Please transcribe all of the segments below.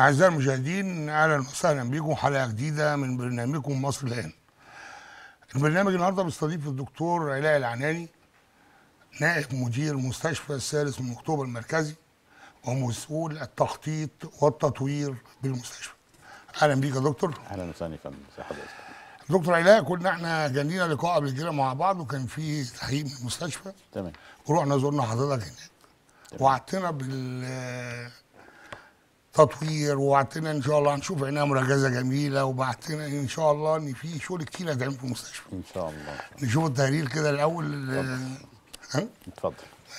أعزائي المشاهدين أهلا وسهلا بكم حلقة جديدة من برنامجكم مصر الآن. البرنامج النهارده بيستضيف الدكتور علاء العناني نائب مدير مستشفى الثالث من أكتوبر المركزي ومسؤول التخطيط والتطوير بالمستشفى. أهلا بيك يا دكتور. اهلا وسهلا يا فندم ازي حضرتك دكتور علاء كنا احنا جالنا لقاء قبل كده مع بعض وكان في تحقيق من المستشفى تمام ورحنا زرنا حضرتك هناك. وعدتنا بالتطوير ووعدتنا ان شاء الله هنشوف عنايه مركزه جميله وبعتنا ان شاء الله ان في شغل كتير هيتعمل في المستشفى ان شاء الله نشوف التقرير كده الاول آه، ها اتفضل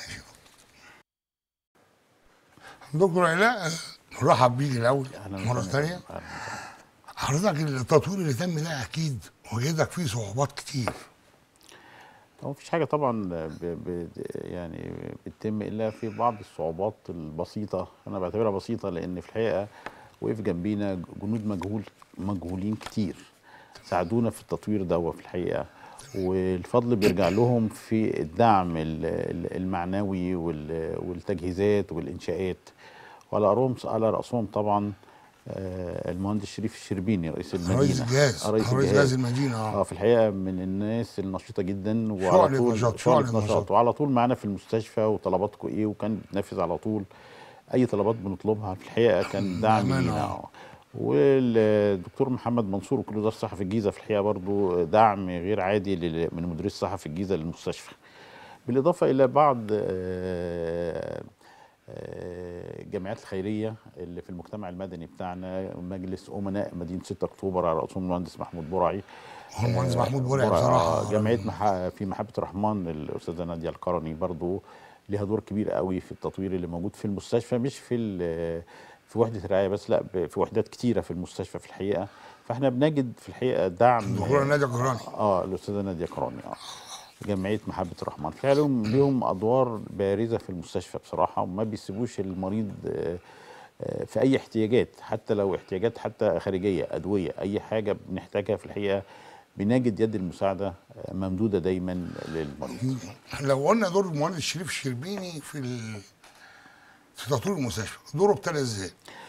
دكتور علاء آه، نرحب بيك الاول اهلا مره وسهلا. ثانيه أهلاً وسهلاً. حضرتك التطوير اللي تم ده اكيد وجدك فيه صعوبات كتير هو مفيش حاجه طبعا ب... ب... يعني بتتم الا في بعض الصعوبات البسيطه انا بعتبرها بسيطه لان في الحقيقه وقف جنبينا جنود مجهول مجهولين كتير ساعدونا في التطوير ده في الحقيقه والفضل بيرجع لهم في الدعم ال- ال- المعنوي وال- والتجهيزات والانشاءات وعلى رأسهم على راسهم طبعا آه، المهندس شريف الشربيني رئيس المدينه رئيس الجهاز آه، رئيس رئيس الجهاز جهاز المدينه اه اه في الحقيقه من الناس النشيطه جدا وعلى شعلة طول نشاط، شعلة شعلة نشاط نشاط. وعلى طول معانا في المستشفى وطلباتكم ايه وكان بتنفذ على طول اي طلبات بنطلبها في الحقيقه كان دعم بأمانة، لينا آه. آه. والدكتور محمد منصور وكيل وزاره الصحه في الجيزه في الحقيقه برضو دعم غير عادي لل- من مديريه الصحه في الجيزه للمستشفى بالاضافه الى بعض آه، آه، الجمعيات الخيريه اللي في المجتمع المدني بتاعنا مجلس امناء مدينه 6 اكتوبر على راسهم المهندس محمود برعي هو المهندس محمود برعي برعي، بصراحه آه، جمعيه مح... في محبه الرحمن الاستاذه ناديه القرني برضو ليها دور كبير قوي في التطوير اللي موجود في المستشفى مش في ال- في وحده الرعايه بس لا ب- في وحدات كتيره في المستشفى في الحقيقه فاحنا بنجد في الحقيقه دعم الدكتوره ناديه قراني اه الاستاذه ناديه قراني اه جمعيه محبه الرحمن فعلا لهم ليهم ادوار بارزه في المستشفى بصراحه وما بيسيبوش المريض آه، آه، في اي احتياجات حتى لو احتياجات حتى خارجيه ادويه اي حاجه بنحتاجها في الحقيقه بنجد يد المساعده آه، ممدوده دايما للمريض لو قلنا دور المهندس شريف الشربيني في ال... في تطوير المستشفى دوره ابتدى ازاي؟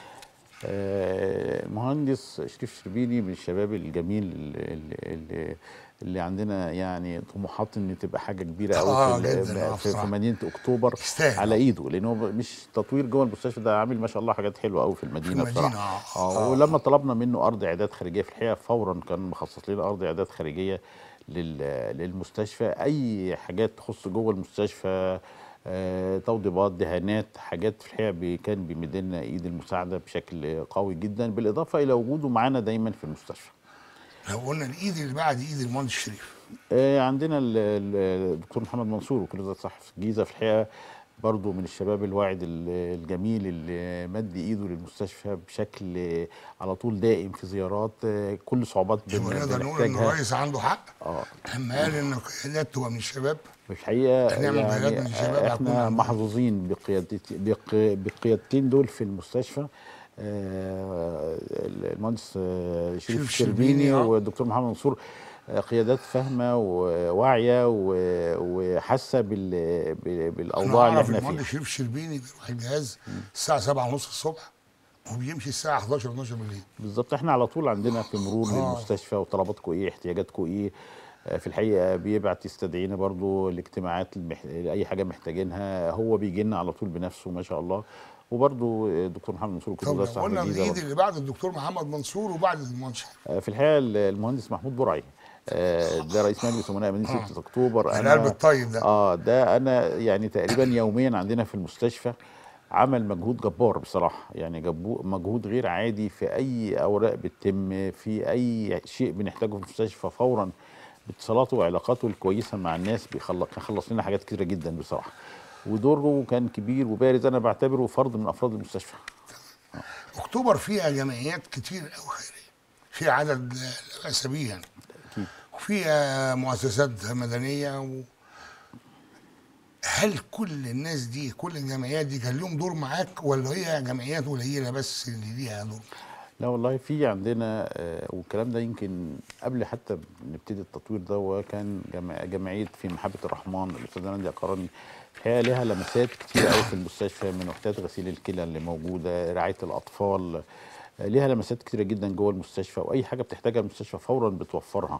آه، مهندس شريف شربيني من الشباب الجميل اللي, اللي, اللي عندنا يعني طموحات ان تبقى حاجه كبيره قوي آه، في, ال- جداً، آه، في, في بصراحة. مدينه اكتوبر يستاهل. على ايده لان هو مش تطوير جوه المستشفى ده عامل ما شاء الله حاجات حلوه قوي في المدينه, في المدينة، بصراحه آه. آه آه. ولما طلبنا منه ارض اعداد خارجيه في الحقيقه فورا كان مخصص لنا ارض اعداد خارجيه لل- للمستشفى اي حاجات تخص جوه المستشفى آه، توضيبات دهانات حاجات في الحقيقه بي- كان بيمد لنا ايد المساعده بشكل قوي جدا بالاضافه الى وجوده معانا دايما في المستشفى لو قلنا الايد اللي بعد ايد المهندس شريف آه، عندنا ال- ال- الدكتور محمد منصور وكيل وزاره الصحه في الجيزه في الحقيقه برضه من الشباب الواعد ال- الجميل اللي مد ايده للمستشفى بشكل آه، على طول دائم في زيارات آه، كل صعوبات بن- يبقى نقدر نقول ان بنحتاجها الرئيس عنده حق اه لما قال ان القيادات تبقى من الشباب في الحقيقه نعمل قيادات يعني من الشباب هتكون احنا عندنا. محظوظين بقيادتي بق- بقيادتين دول في المستشفى آه، المهندس آه، شريف شريف الشربيني، الشربيني آه. والدكتور محمد منصور آه، قيادات فاهمه وواعيه و- وحاسه بال- بال- انا بالاوضاع اللي اعرف احنا المهندس فيها شريف الشربيني بيروح الجهاز الساعه 7 ونص الصبح وبيمشي الساعه 11 12 بالليل بالظبط احنا على طول عندنا في مرور آه. للمستشفى وطلباتكم ايه احتياجاتكم ايه آه، في الحقيقه بيبعت يستدعينا برضو لاجتماعات المح... اي حاجه محتاجينها هو بيجي لنا على طول بنفسه ما شاء الله وبرضو الدكتور محمد منصور وكيل طب وزاره لو الصحه قلنا في من الجيزة الايد برضو. اللي بعد الدكتور محمد منصور وبعد المهندس شريف آه، في الحقيقه المهندس محمود برعي آه، ده رئيس مجلس امناء مدينه 6 اكتوبر القلب الطيب ده اه ده انا يعني تقريبا يوميا عندنا في المستشفى عمل مجهود جبار بصراحه يعني جبو مجهود غير عادي في اي اوراق بتتم في اي شيء بنحتاجه في المستشفى فورا باتصالاته وعلاقاته الكويسه مع الناس بيخلص خلص لنا حاجات كتيره جدا بصراحه ودوره كان كبير وبارز انا بعتبره فرد من افراد المستشفى اكتوبر فيها جمعيات كتير قوي خيريه فيها عدد لا باس به يعني اكيد وفيها مؤسسات مدنيه و... هل كل الناس دي كل الجمعيات دي كان لهم دور معاك ولا هي جمعيات قليله بس اللي ليها دور؟ لا والله في عندنا آه، والكلام ده يمكن قبل حتى نبتدي التطوير ده وكان جمع- جمعيه في محبه الرحمن الاستاذه ناديه قراني الحقيقه لها لمسات كتير قوي في المستشفى من وحدات غسيل الكلى اللي موجوده رعايه الاطفال آه، ليها لمسات كتيره جدا جوه المستشفى واي حاجه بتحتاجها المستشفى فورا بتوفرها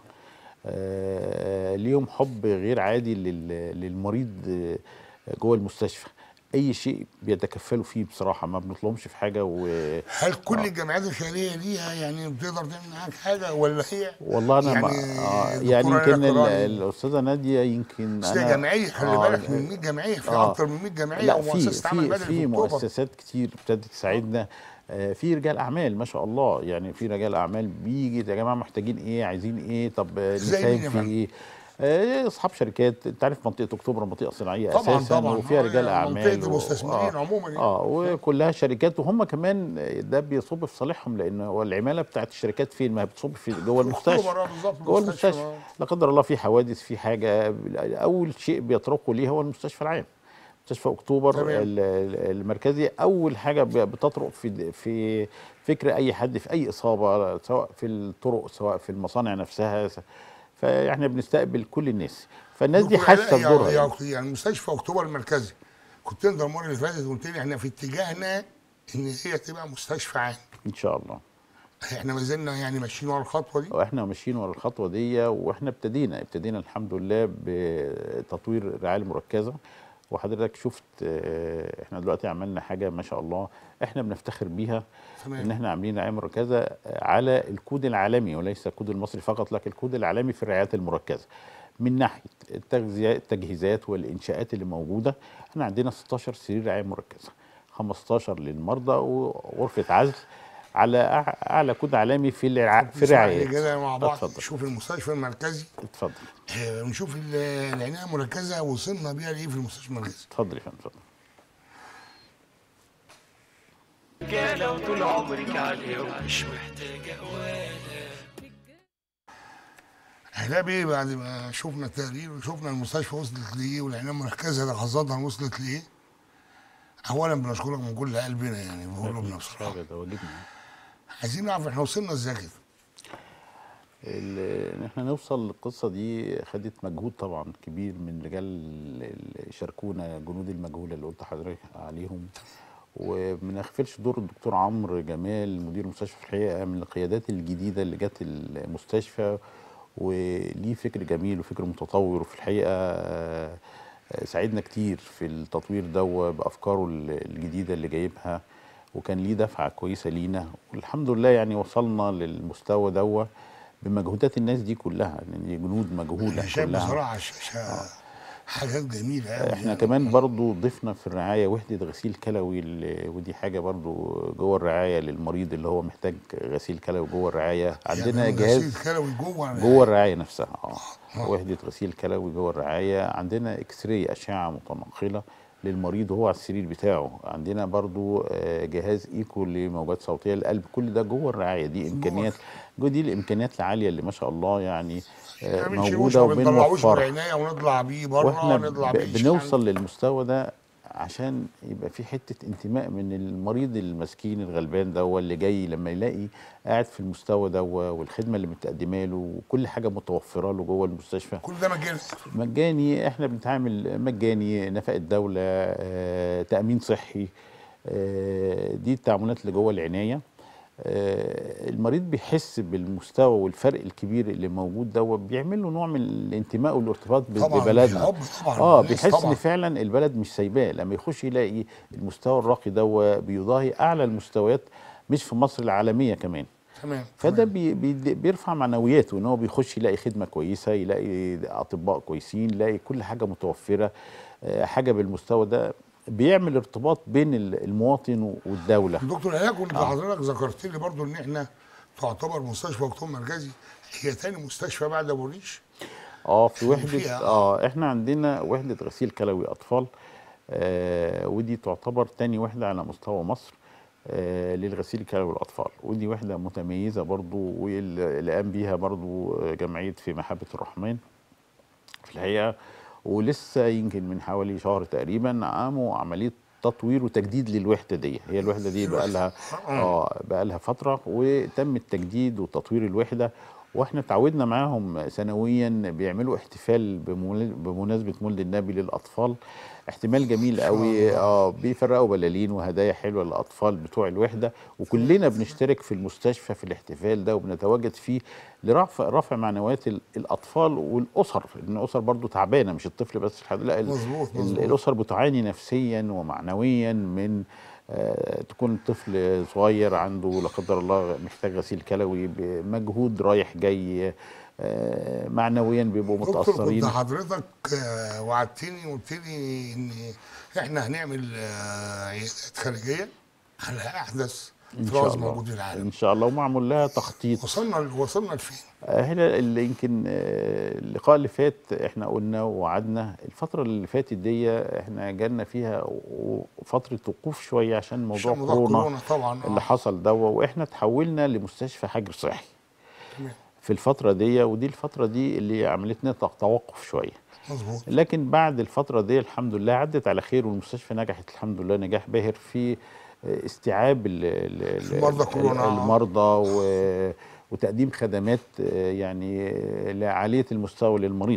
آه، ليهم حب غير عادي لل- للمريض آه، جوه المستشفى اي شيء بيتكفلوا فيه بصراحه ما بنطلبهمش في حاجه و هل كل الجمعيات الخيريه ليها يعني بتقدر تعمل معاك حاجه ولا هي والله انا يعني يعني, آه دكتورة يعني ليلى يمكن ال- كراري. الاستاذه ناديه يمكن بس هي انا جمعيه خلي آه، بالك من 100 جمعيه في آه. اكتر من 100 جمعيه لا في ومؤسسه عمل في بدني في في اكتوبر مؤسسات كتير ابتدت تساعدنا آه، في رجال اعمال ما شاء الله يعني في رجال اعمال بيجي يا جماعه محتاجين ايه عايزين ايه طب آه، زي مين نساهم يا في فندم؟ ايه آه، اصحاب شركات انت عارف منطقه اكتوبر منطقه صناعيه طبعا اساسا طبعا وفيها آه، رجال يعني اعمال منطقه المستثمرين عموما يعني. اه وكلها شركات وهم كمان ده بيصب في صالحهم لان هو العماله بتاعت الشركات فين ما هي بتصب في جوه المستشفى أكتوبر، آه، بالظبط، جوه المستشفى، المستشفى آه. لا قدر الله في حوادث في حاجه اول شيء بيطرقوا ليه هو المستشفى العام مستشفى اكتوبر تمام. ال- ال- المركزي اول حاجه ب- بتطرق في في فكر اي حد في اي اصابه سواء في الطرق سواء في المصانع نفسها س- فاحنا بنستقبل كل الناس فالناس دي دكتور حاسه علاء، بدورها يا- يعني. يا- يعني مستشفى اكتوبر المركزي كنت انت المره اللي فاتت قلت لي احنا في اتجاهنا ان هي تبقى مستشفى عام ان شاء الله احنا ما زلنا يعني ماشيين ورا الخطوه دي واحنا ماشيين ورا الخطوه دي واحنا ابتدينا ابتدينا الحمد لله بتطوير الرعايه المركزه وحضرتك شفت آه، احنا دلوقتي عملنا حاجه ما شاء الله احنا بنفتخر بيها تمام. ان احنا عاملين رعايه مركزه على الكود العالمي وليس الكود المصري فقط لكن الكود العالمي في الرعايات المركزه من ناحيه التغذية- التجهيزات والانشاءات اللي موجوده احنا عندنا 16 سرير رعايه مركزه 15 للمرضى وغرفه عزل على أع- اعلى كود عالمي في الرع... في نسمع الرعايه كده مع بعض اتفضل نشوف المستشفى المركزي اتفضل آه، ونشوف ال- العنايه المركزه وصلنا بيها لايه في المستشفى المركزي اتفضل يا فندم اتفضل لو طول عمرك عليه ومش محتاجة ولا احنا بيه بعد ما شفنا التقرير وشفنا المستشفى وصلت لايه والعنايه المركزه ده خاصه وصلت لايه اولا بنشكرك من كل قلبنا يعني بقلوبنا بصراحه حاجه ده واجبنا عايزين نعرف احنا وصلنا ازاي كده ال- ان احنا نوصل للقصه دي خدت مجهود طبعا كبير من رجال اللي شاركونا جنود المجهوله اللي قلت لحضرتك عليهم وما نغفلش دور الدكتور عمرو جمال مدير المستشفى في الحقيقه من القيادات الجديده اللي جت المستشفى وليه فكر جميل وفكر متطور وفي الحقيقه آه، آه، ساعدنا كتير في التطوير ده بافكاره ال- الجديده اللي جايبها وكان ليه دفعه كويسه لينا والحمد لله يعني وصلنا للمستوى ده بمجهودات الناس دي كلها لان دي جنود مجهوله انا شايف كلها بصراحه على الشاشه حاجات جميله قوي احنا كمان برضو ضفنا في الرعايه وحده غسيل كلوي ال- ودي حاجه برضو جوه الرعايه للمريض اللي هو محتاج غسيل كلوي جوه الرعايه عندنا جهاز كلوي جوه جوه الرعايه نفسها اه وحده غسيل كلوي جوه الرعايه عندنا اكس راي اشعه متنقله للمريض وهو على السرير بتاعه عندنا برضو آه، جهاز ايكو لموجات صوتيه للقلب كل ده جوه الرعايه دي امكانيات جوه دي الامكانيات العاليه اللي ما شاء الله يعني آه، ما بنشيلوش موجوده ما بنطلعوش من وبنوفرها العنايه ونطلع بيه بره واحنا نطلع ب- بيه بنوصل للمستوى ده عشان يبقى في حته انتماء من المريض المسكين الغلبان ده هو اللي جاي لما يلاقي قاعد في المستوى ده والخدمه اللي متقدمه له وكل حاجه متوفره له جوه المستشفى كل ده مجاني مجاني احنا بنتعامل مجاني نفقه دوله آه، تامين صحي آه، دي التعاملات اللي جوه العنايه آه، المريض بيحس بالمستوى والفرق الكبير اللي موجود ده بيعمل له نوع من الانتماء والارتباط ب- طبعاً، ببلدنا حب طبعاً اه للناس بيحس طبعاً. ان فعلا البلد مش سايباه لما يخش يلاقي المستوى الراقي ده بيضاهي اعلى المستويات مش في مصر العالميه كمان تمام فده تمام. بي بي بيرفع معنوياته ان هو بيخش يلاقي خدمه كويسه يلاقي اطباء كويسين يلاقي كل حاجه متوفره آه، حاجه بالمستوى ده بيعمل ارتباط بين ال- المواطن والدوله دكتور علاء كنت حضرتك ذكرت لي برضو ان احنا تعتبر مستشفى اكتوبر مركزي هي تاني مستشفى بعد ابو الريش اه في وحده فيها- اه احنا عندنا وحده غسيل كلوي اطفال آه ودي تعتبر تاني وحده على مستوى مصر آه للغسيل الكلوي للاطفال ودي وحده متميزه برضو واللي قام بيها برضو جمعيه في محبه الرحمن في الحقيقه ولسه يمكن من حوالي شهر تقريبا قاموا عمليه تطوير وتجديد للوحده دي هي الوحده دي بقى لها اه بقى لها فتره وتم التجديد وتطوير الوحده واحنا اتعودنا معاهم سنويا بيعملوا احتفال بمول- بمناسبه مولد النبي للاطفال احتمال جميل قوي اه بيفرقوا بلالين وهدايا حلوه للاطفال بتوع الوحده وكلنا بنشترك في المستشفى في الاحتفال ده وبنتواجد فيه لرفع رفع معنويات ال- الاطفال والاسر لان الاسر برضو تعبانه مش الطفل بس الحد لا ال- مظبوط، ال- مظبوط. الاسر بتعاني نفسيا ومعنويا من آه، تكون طفل صغير عنده لا قدر الله محتاج غسيل كلوي بمجهود رايح جاي آه، معنويا بيبقوا دكتور متاثرين كنت حضرتك آه، وعدتني وقلت لي ان احنا هنعمل آه، عيادات خارجيه على احدث ان شاء طراز الله موجود في العالم ان شاء الله ومعمول لها تخطيط وصلنا وصلنا لفين؟ آه، هنا اللي يمكن آه، اللقاء اللي فات احنا قلنا ووعدنا الفترة اللي فاتت دي احنا جالنا فيها و- فترة وقوف شوية عشان موضوع عشان موضوع كورونا, كورونا طبعا آه. اللي حصل ده واحنا تحولنا لمستشفى حجر صحي تمام. في الفترة دي ودي الفترة دي اللي عملت لنا توقف شوية مظبوط لكن بعد الفترة دي الحمد لله عدت على خير والمستشفى نجحت الحمد لله نجاح باهر في استيعاب ال- ال- ال- المرضى كورونا. المرضى و- وتقديم خدمات آه، يعني آه، عالية المستوى للمريض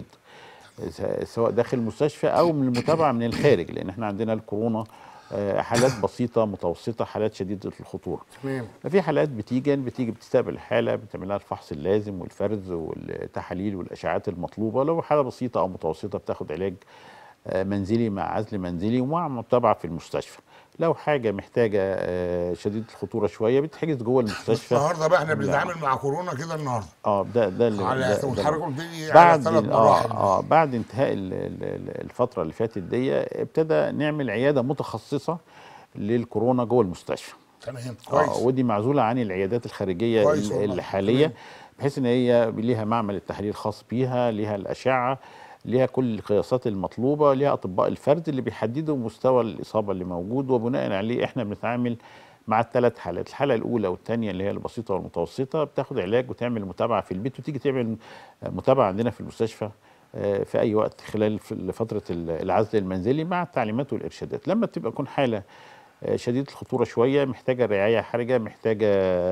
س- سواء داخل المستشفى او من المتابعة من الخارج لان احنا عندنا الكورونا آه، حالات بسيطة متوسطة حالات شديدة الخطورة تمام ففي حالات بتيجي بتيجي بتستقبل الحاله بتعمل لها الفحص اللازم والفرز والتحاليل والاشعاعات المطلوبه لو حاله بسيطه او متوسطه بتاخد علاج آه، منزلي مع عزل منزلي ومع متابعه في المستشفى لو حاجه محتاجه آه، شديده الخطوره شويه بتحجز جوه المستشفى النهارده بقى احنا لا. بنتعامل مع كورونا كده النهارده اه ده ده اللي على ده- ده- وحضرتك قلت لي على بعد ثلاث ال- مراحل اه اه بعد انتهاء ال- ال- ال- الفتره اللي فاتت دي ابتدى نعمل عياده متخصصه للكورونا جوه المستشفى تمام اه كويس ودي معزوله عن العيادات الخارجيه كويس ال- والله. الحاليه تمام. بحيث ان هي ليها معمل التحليل الخاص بيها ليها الاشعه ليها كل القياسات المطلوبه ليها اطباء الفرد اللي بيحددوا مستوى الاصابه اللي موجود وبناء عليه احنا بنتعامل مع الثلاث حالات الحاله الاولى والثانيه اللي هي البسيطه والمتوسطه بتاخد علاج وتعمل متابعه في البيت وتيجي تعمل متابعه عندنا في المستشفى آه، في اي وقت خلال ف- فتره ال- العزل المنزلي مع التعليمات والارشادات لما بتبقى تكون حاله آه، شديده الخطوره شويه محتاجه رعايه حرجه محتاجه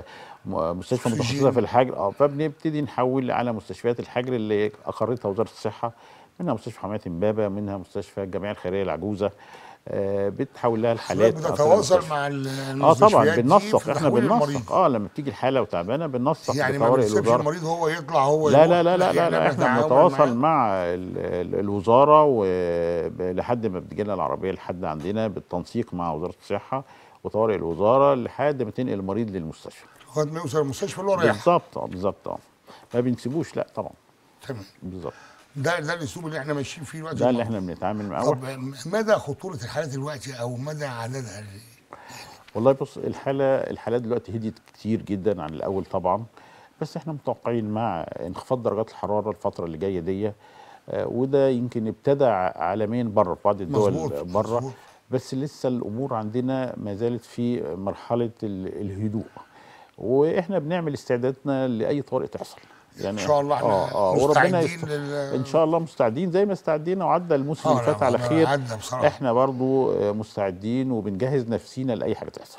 م- مستشفى أكسجين. متخصصه في الحجر اه فبنبتدي نحول على مستشفيات الحجر اللي اقرتها وزاره الصحه منها مستشفى حمايه امبابه منها مستشفى الجمعيه الخيريه العجوزه آه، بتحول لها الحالات حضرتك آه، في بتتواصل المستشفى. مع ال- اه طبعا المستشفيات دي بننسق في احنا تحويل المريض. بننسق اه لما بتيجي الحاله وتعبانه بننسق يعني ما بطوارئ بنسيبش الوزاره المريض هو يطلع هو لا يروح. لا لا لا لا, لا احنا بنتعاون بنتواصل معاه. مع ال- ال- الوزاره ولحد ما بتجي لنا العربيه لحد عندنا بالتنسيق مع وزاره الصحه وطوارئ الوزاره لحد ما تنقل المريض للمستشفى لغايه ما يوصل المستشفى اللي هو رايح بالظبط اه بالظبط اه ما بنسيبوش لا طبعا تمام بالظبط ده ده الاسلوب اللي احنا ماشيين فيه دلوقتي ده اللي احنا بنتعامل معاه طب مدى خطوره الحالات دلوقتي او مدى عددها والله بص الحالة الحالات دلوقتي هديت كتير جدا عن الأول طبعا بس احنا متوقعين مع انخفاض درجات الحرارة الفترة اللي جاية دي آه، وده يمكن ابتدى ع- عالميا بره في بعض الدول مظبوط، بره مظبوط. بس لسه الأمور عندنا ما زالت في مرحلة ال- الهدوء واحنا بنعمل استعدادنا لأي طارئ تحصل يعني ان شاء الله احنا اه اه وربنا مستعدين يست... لل ان شاء الله مستعدين زي ما استعدينا وعدى الموسم آه، اللي لا، فات على لا، خير عدى بصراحة. احنا برضو آه، مستعدين وبنجهز نفسينا لاي حاجه تحصل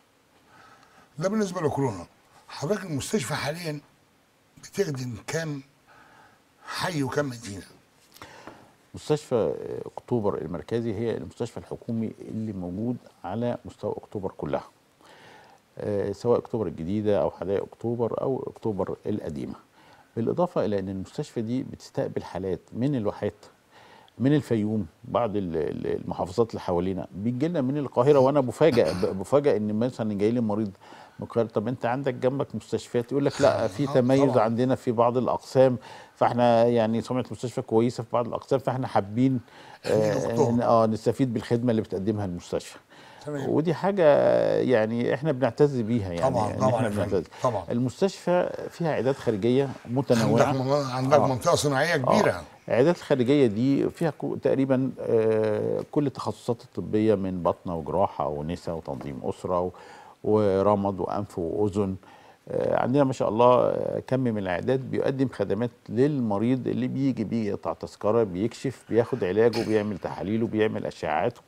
ده بالنسبه لكورونا حضرتك المستشفى حاليا بتخدم كام حي وكام مدينه مستشفى آه، اكتوبر المركزي هي المستشفى الحكومي اللي موجود على مستوى اكتوبر كلها آه، سواء اكتوبر الجديده او حدائق اكتوبر او اكتوبر القديمه بالاضافه الى ان المستشفى دي بتستقبل حالات من الواحات من الفيوم بعض ال- ال- المحافظات اللي حوالينا بيجي لنا من القاهره وانا بفاجئ ب- بفاجئ ان مثلا جاي لي مريض من القاهره طب انت عندك جنبك مستشفيات يقول لك لا في آه، تميز طبعاً. عندنا في بعض الاقسام فاحنا يعني سمعه المستشفى كويسه في بعض الاقسام فاحنا حابين آه نحطهم. اه نستفيد بالخدمه اللي بتقدمها المستشفى تمام. ودي حاجه يعني احنا بنعتز بيها يعني طبعاً، إن طبعاً احنا يا فندم، بنعتز طبعاً. المستشفى فيها عيادات خارجيه عندك متنوعه من- عندك آه. منطقه صناعيه كبيره آه. العيادات الخارجيه دي فيها كو- تقريبا آه، كل التخصصات الطبيه من بطنه وجراحه ونساء وتنظيم اسره و- ورمد وانف واذن آه، عندنا ما شاء الله آه، كم من العيادات بيقدم خدمات للمريض اللي بيجي بيقطع تذكره بيكشف بياخد علاجه بيعمل تحاليله بيعمل اشعاعاته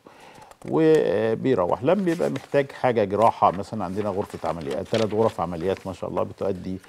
وبيروح لما بيبقى محتاج حاجه جراحه مثلا عندنا غرفه عمليات ثلاث غرف عمليات ما شاء الله بتؤدي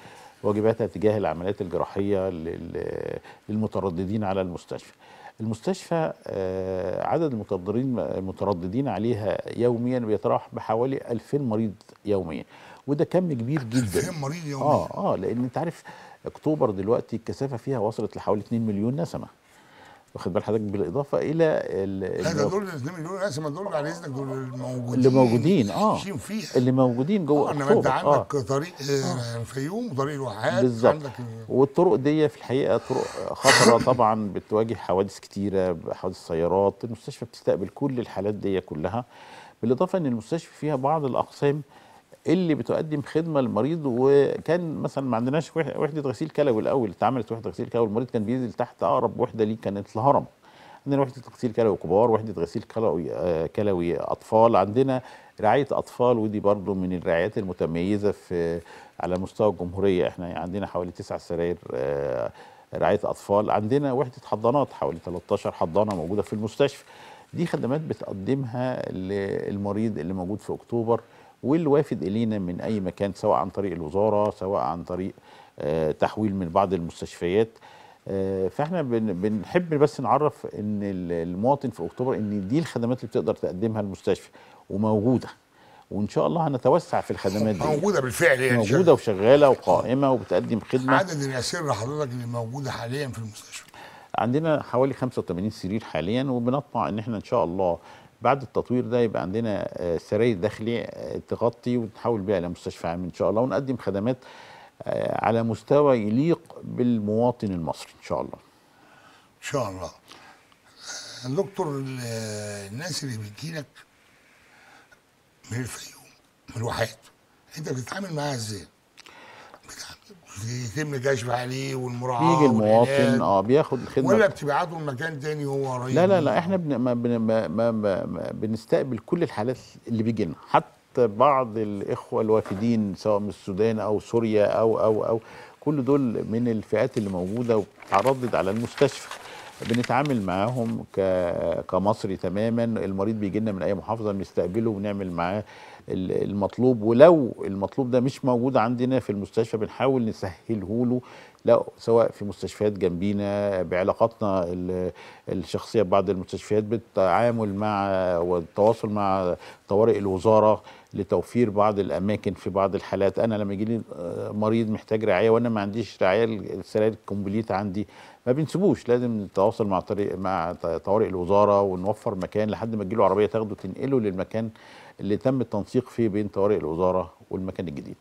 واجباتها تجاه العمليات الجراحيه لل- للمترددين على المستشفى. المستشفى آه، عدد المترددين المترددين عليها يوميا بيتراوح بحوالي 2000 مريض يوميا وده كم كبير جدا 2000 مريض يوميا اه اه لان انت عارف اكتوبر دلوقتي الكثافه فيها وصلت لحوالي 2 مليون نسمه واخد بال حضرتك بالاضافه الى ال- لا ده ال- دول 2 مليون نسمه دول على اذنك دول الموجودين اللي موجودين اه عايشين فيها اللي موجودين جوه اه انما اكتوبر انت اه عندك طريق آه، الفيوم وطريق الواحات بالظبط عندك والطرق دي في الحقيقه طرق خطره طبعا بتواجه حوادث كتيره حوادث سيارات المستشفى بتستقبل كل الحالات دي كلها بالاضافه ان المستشفى فيها بعض الاقسام اللي بتقدم خدمه للمريض وكان مثلا ما عندناش وح- وحده غسيل كلوي الاول اتعملت وحده غسيل كلوي المريض كان بينزل تحت اقرب وحده ليه كانت الهرم عندنا وحده غسيل كلوي كبار وحده غسيل كلوي آه، كلوي اطفال عندنا رعايه اطفال ودي برضو من الرعايات المتميزه في على مستوى الجمهوريه احنا عندنا حوالي تسع سراير آه، رعايه اطفال عندنا وحده حضانات حوالي 13 حضانه موجوده في المستشفى دي خدمات بتقدمها للمريض اللي موجود في اكتوبر واللي وافد الينا من اي مكان سواء عن طريق الوزاره سواء عن طريق آه، تحويل من بعض المستشفيات آه، فاحنا بن- بنحب بس نعرف ان ال- المواطن في اكتوبر ان دي الخدمات اللي بتقدر تقدمها المستشفى وموجوده وان شاء الله هنتوسع في الخدمات دي موجوده بالفعل يعني موجوده وشغاله وقائمه وبتقدم خدمه عدد الاسر حضرتك اللي موجوده حاليا في المستشفى عندنا حوالي 85 سرير حاليا وبنطمع ان احنا ان شاء الله بعد التطوير ده يبقى عندنا آه، سراير داخلي آه، تغطي ونحول بيها الى مستشفى عام ان شاء الله ونقدم خدمات آه، على مستوى يليق بالمواطن المصري ان شاء الله ان شاء الله آه، دكتور ال- الناس اللي بتجيلك من الفيوم من الواحات انت بتتعامل معاها ازاي؟ بتعامل- بيتم الكشف عليه والمراعاه بيجي والعلاج، المواطن اه بياخد الخدمه ولا بتبعته لمكان تاني هو قريب لا لا لا منه؟ احنا بن ما بن ما ما ما ما بنستقبل كل الحالات اللي بيجي لنا حتى بعض الاخوه الوافدين سواء من السودان او سوريا او او او كل دول من الفئات اللي موجوده وبتتردد على المستشفى بنتعامل معاهم ك- كمصري تماما المريض بيجي لنا من اي محافظه بنستقبله ونعمل معاه ال- المطلوب ولو المطلوب ده مش موجود عندنا في المستشفى بنحاول نسهله له لا سواء في مستشفيات جنبينا بعلاقاتنا ال- الشخصيه ببعض المستشفيات بالتعامل مع والتواصل مع طوارئ الوزاره لتوفير بعض الاماكن في بعض الحالات انا لما يجي لي مريض محتاج رعايه وانا ما عنديش رعايه السراير الكومبليت عندي ما بنسيبوش لازم نتواصل مع طريق مع طوارئ الوزاره ونوفر مكان لحد ما تجيله عربيه تاخده تنقله للمكان اللي تم التنسيق فيه بين طوارئ الوزاره والمكان الجديد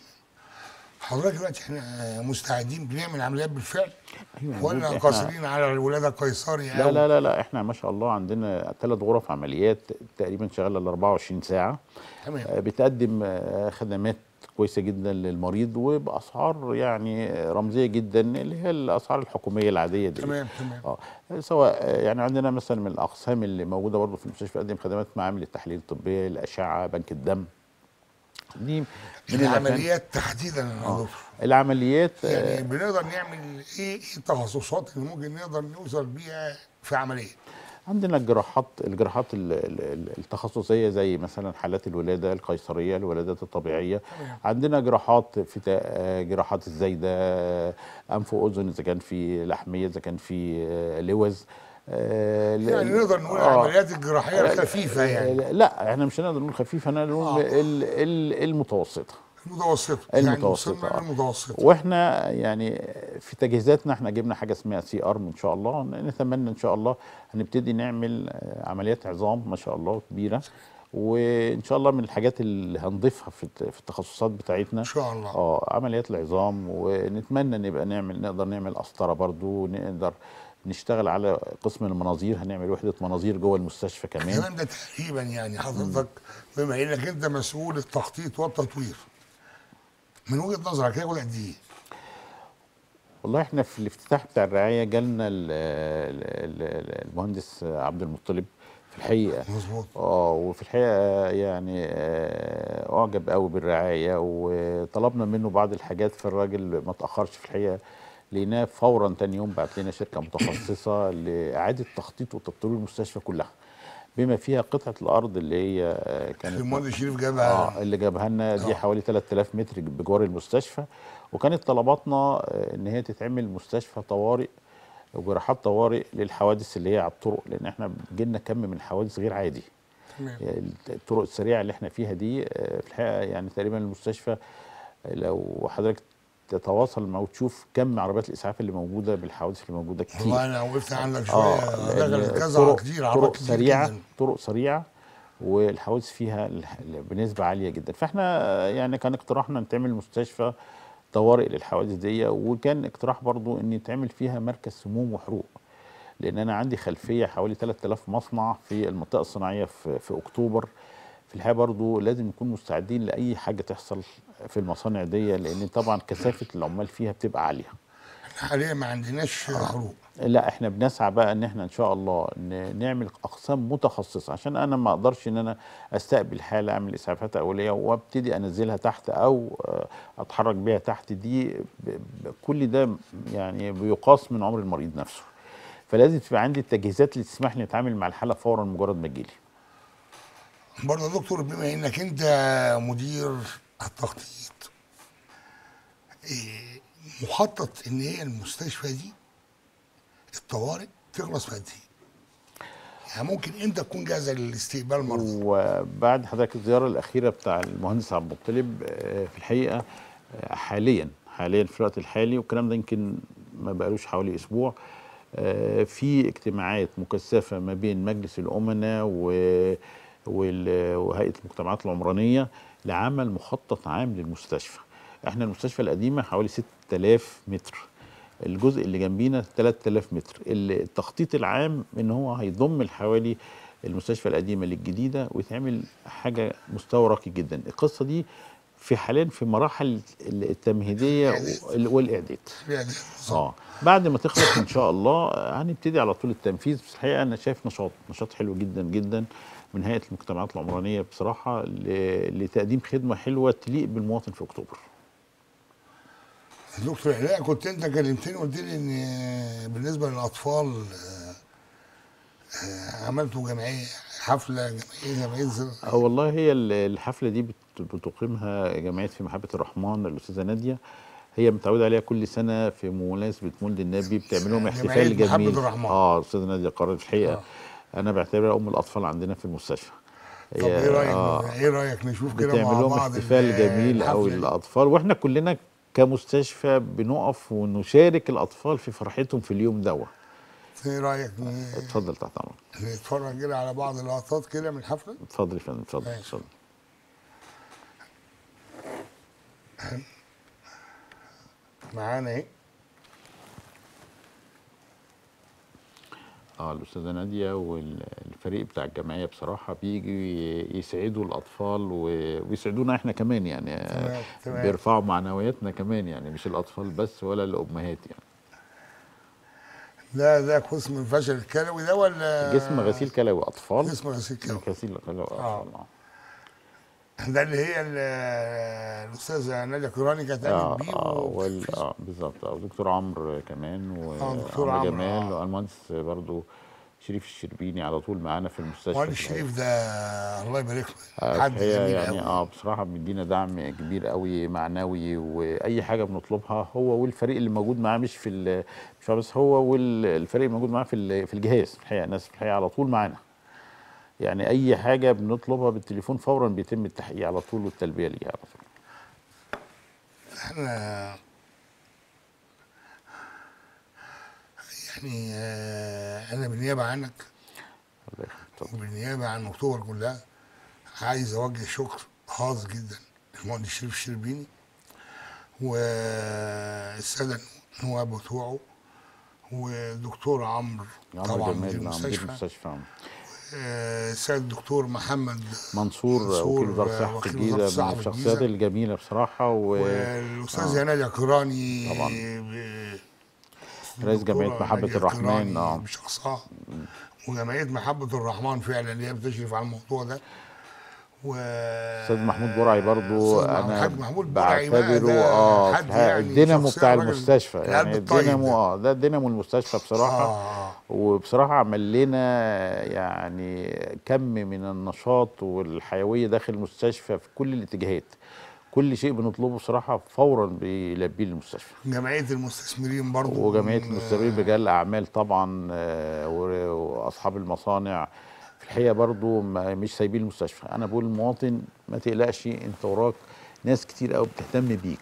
حضرتك دلوقتي احنا مستعدين بنعمل عمليات بالفعل أيوة، ولا إحنا- قاصرين على الولاده القيصري لا أو- لا لا لا احنا ما شاء الله عندنا ثلاث غرف عمليات تقريبا شغاله ال 24 ساعه تمام آه، بتقدم آه، خدمات كويسه جدا للمريض وباسعار يعني رمزيه جدا اللي هي الاسعار الحكوميه العاديه دي تمام تمام اه سواء آه، يعني عندنا مثلا من الاقسام اللي موجوده برضه في المستشفى بتقدم خدمات معامل التحاليل الطبيه الاشعه بنك الدم دي من الأماكن- العمليات تحديدا يا دكتور العمليات آه، يعني بنقدر نعمل ايه ايه التخصصات اللي ممكن نقدر نوصل بيها في عمليه عندنا الجراحات الجراحات ال- ال- ال- التخصصيه زي مثلا حالات الولاده القيصريه الولادات الطبيعيه عندنا جراحات في تا- آه، جراحات الزايده آه، انف واذن اذا كان في لحميه اذا كان في آه، لوز آه، ل- يعني نقدر نقول آه. العمليات الجراحيه الخفيفه يعني لا احنا مش هنقدر نقول خفيفه انا نقول آه. ال- ال- المتوسطه المتوسطه يعني المتوسطة، وصلنا آه. للمتوسطه واحنا يعني في تجهيزاتنا احنا جبنا حاجه اسمها سي ارم ان شاء الله نتمنى ان شاء الله هنبتدي نعمل آه، عمليات عظام ما شاء الله كبيره وان شاء الله من الحاجات اللي هنضيفها في الت- في التخصصات بتاعتنا ان شاء الله اه عمليات العظام ونتمنى نبقى نعمل نقدر نعمل قسطره برضو نقدر نشتغل على قسم المناظير هنعمل وحده مناظير جوه المستشفى كمان الكلام ده تقريبا يعني حضرتك بما انك انت مسؤول التخطيط والتطوير من وجهه نظرك هياخد قد ايه؟ والله احنا في الافتتاح بتاع الرعايه جالنا ال- ال- ال- المهندس عبد المطلب في الحقيقه مظبوط اه وفي الحقيقه يعني آه، اعجب قوي بالرعايه وطلبنا منه بعض الحاجات فالراجل ما تاخرش في الحقيقه لقيناه فورا تاني يوم بعت لنا شركه متخصصه لاعاده تخطيط وتطوير المستشفى كلها بما فيها قطعه الارض اللي هي آه، كانت المهندس شريف جابها اه اللي جابها لنا دي آه. حوالي 3000 متر بجوار المستشفى وكانت طلباتنا آه، ان هي تتعمل مستشفى طوارئ وجراحات طوارئ للحوادث اللي هي على الطرق لان احنا بيجيلنا كم من الحوادث غير عادي تمام. يعني الطرق السريعه اللي احنا فيها دي آه، في الحقيقه يعني تقريبا المستشفى لو حضرتك تتواصل معه وتشوف كم عربيات الاسعاف اللي موجوده بالحوادث اللي موجوده كتير والله انا وقفت عندك شويه اه دخل لأن كذا طرق كتير عربيات طرق كتير سريعه جداً. طرق سريعه والحوادث فيها الح- بنسبه عاليه جدا فاحنا يعني كان اقتراحنا نتعمل مستشفى طوارئ للحوادث دي وكان اقتراح برضو ان يتعمل فيها مركز سموم وحروق لان انا عندي خلفيه حوالي 3000 مصنع في المنطقه الصناعيه في, في اكتوبر في الحقيقه برضو لازم نكون مستعدين لاي حاجه تحصل في المصانع دي لان طبعا كثافه العمال فيها بتبقى عاليه حاليا ما عندناش حروق لا احنا بنسعى بقى ان احنا ان شاء الله ن- نعمل اقسام متخصصه عشان انا ما اقدرش ان انا استقبل حاله اعمل اسعافات اوليه وابتدي انزلها تحت او آه، اتحرك بيها تحت دي ب- ب- كل ده يعني بيقاس من عمر المريض نفسه فلازم تبقى عندي التجهيزات اللي تسمح لي اتعامل مع الحاله فورا مجرد ما تجيلي برضه يا دكتور بما انك انت مدير التخطيط إيه، مخطط ان هي المستشفى دي الطوارئ تخلص في قد ايه؟ يعني ممكن امتى تكون جاهزه لاستقبال المرضى؟ وبعد حضرتك الزياره الاخيره بتاع المهندس عبد المطلب آه، في الحقيقه آه، حاليا حاليا في الوقت الحالي والكلام ده يمكن ما بقالوش حوالي اسبوع آه، في اجتماعات مكثفه ما بين مجلس الامناء و- وال- وهيئه المجتمعات العمرانيه لعمل مخطط عام للمستشفى احنا المستشفى القديمه حوالي 6000 متر الجزء اللي جنبينا 3000 متر التخطيط العام ان هو هيضم الحوالي المستشفى القديمه للجديده ويتعمل حاجه مستوى راقي جدا القصه دي في حاليا في مراحل التمهيديه وال- والاعداد يعني اه بعد ما تخلص ان شاء الله هنبتدي على طول التنفيذ بس الحقيقه انا شايف نشاط نشاط حلو جدا جدا من هيئه المجتمعات العمرانيه بصراحه ل- لتقديم خدمه حلوه تليق بالمواطن في اكتوبر دكتور علاء كنت انت كلمتني قلت لي ان بالنسبه للاطفال آه، آه، عملتوا جمعيه حفله جمعيه جمعيه زر- اه والله هي ال- الحفله دي بت- بتقيمها جمعيه في محبه الرحمن الاستاذه ناديه هي متعوده عليها كل سنه في مناسبه مولد النبي بتعمل لهم جمعية احتفال محبة جميل الرحمن. اه الاستاذه ناديه قرر في الحقيقه آه. انا بعتبرها ام الاطفال عندنا في المستشفى طب هي- ايه رايك آه. ايه رايك نشوف كده بتعمل مع لهم بعض احتفال ال- جميل قوي الحفلة دي؟ للاطفال واحنا كلنا كمستشفى بنقف ونشارك الاطفال في فرحتهم في اليوم دوا ايه رايك ن- اتفضل تحت امرك نتفرج كده على بعض اللقطات كده من الحفله اتفضل يا فندم اتفضل ماشي. اتفضل معانا ايه اه الاستاذه ناديه والفريق بتاع الجمعيه بصراحه بيجي يسعدوا الاطفال و- ويسعدونا احنا كمان يعني آه، تمام، تمام. بيرفعوا معنوياتنا كمان يعني مش الاطفال بس ولا الامهات يعني ده ده قسم الفشل الكلوي ده ولا جسم غسيل كلوي اطفال جسم غسيل كلوي غسيل كلوي اطفال آه. ده اللي هي ال- الاستاذه ناديه كراني كانت اه قامت بيه اه و- وال اه بالظبط اه دكتور عمرو كمان آه، دكتور وعمرو عمرو، جمال آه. والمهندس برضو شريف الشربيني على طول معانا في المستشفى مهندس في الحقيقة. شريف ده الله يبارك له آه، حد هي جميل يعني قوي اه بصراحه بيدينا دعم كبير قوي معنوي واي حاجه بنطلبها هو والفريق اللي موجود معاه مش في ال- مش هو بس هو والفريق اللي موجود معاه في ال- في الجهاز في الحقيقه الناس في الحقيقه على طول معانا يعني اي حاجه بنطلبها بالتليفون فورا بيتم التحقيق على طول والتلبيه ليها على طول احنا يعني آه، انا بالنيابه عنك الله يخليك. اتفضل. وبالنيابه عن اكتوبر كلها عايز اوجه شكر خاص جدا للمهندس شريف الشربيني والساده النواب بتوعه ودكتور عمرو عمرو طبعا مدير جمال نعم، مدير المستشفى المستشفى آه، السيد الدكتور محمد منصور منصور، وكيل وزاره الصحه وكيل الجديده وزارة من الصحة في الشخصيات الجيزة. الجميله بصراحه و والاستاذه ناديه كراني طبعاً. ب- رئيس جمعيه الدكتورة محبه نادية الرحمن كراني اه بشخصها وجمعيه محبه الرحمن فعلا اللي هي بتشرف على الموضوع ده و استاذ محمود برعي برضو أستاذ انا الحاج محمود برعي بقى بعتبره ده اه حد في الحقيقة يعني الدينامو شخصية بتاع راجل المستشفى القلب يعني الطيب الدينامو ده. اه ده الدينامو المستشفى بصراحه آه. وبصراحه عمل لنا يعني كم من النشاط والحيويه داخل المستشفى في كل الاتجاهات كل شيء بنطلبه بصراحه فورا بيلبيه المستشفى جمعيه المستثمرين برضو وجمعيه من- المستثمرين رجال الاعمال طبعا آه، و- واصحاب المصانع في الحقيقه برضو ما- مش سايبين المستشفى انا بقول للمواطن ما تقلقش انت وراك ناس كتير قوي بتهتم بيك